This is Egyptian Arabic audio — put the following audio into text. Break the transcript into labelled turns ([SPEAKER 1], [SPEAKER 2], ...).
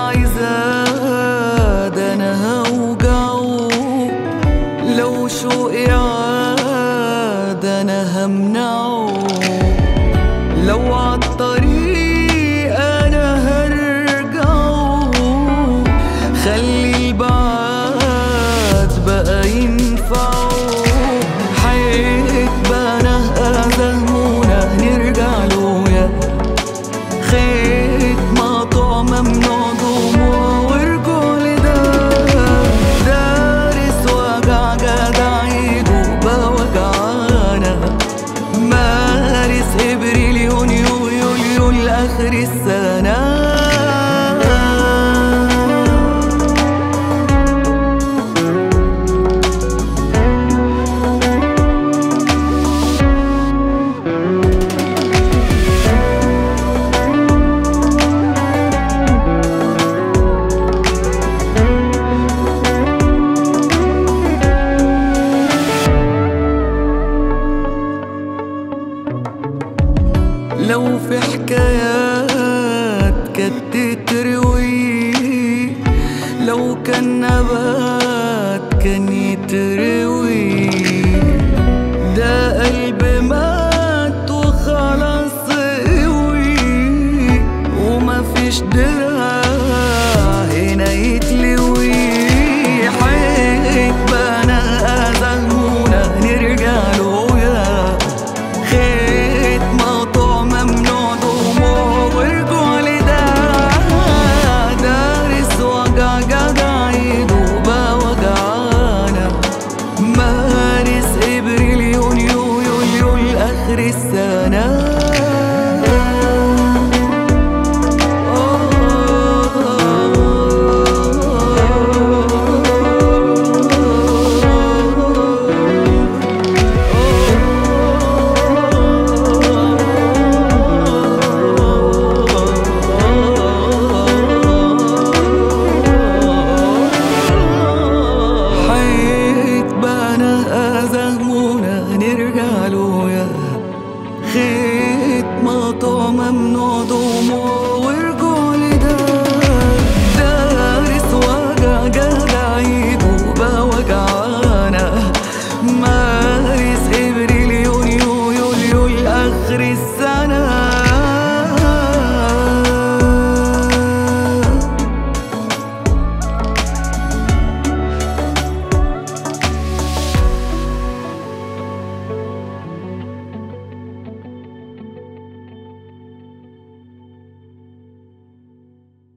[SPEAKER 1] داعي زاد انا هوجعه لو شوقي عاد انا همنعه لو عالطريق انا هرجعه خلي البعاد بقى ينفعه حيتبنى أزهمونا نرجع له يا خيط مقطوع ممنوع دموع ورجوع لده دارس وجع جدع يدوب وجعانا مارس ابريل يونيو يوليو لاخر السنه لو في حكايات كانت تتروي لو كان نبات كان يتروي ده قلب مات وخلاص قوي وما فيش درا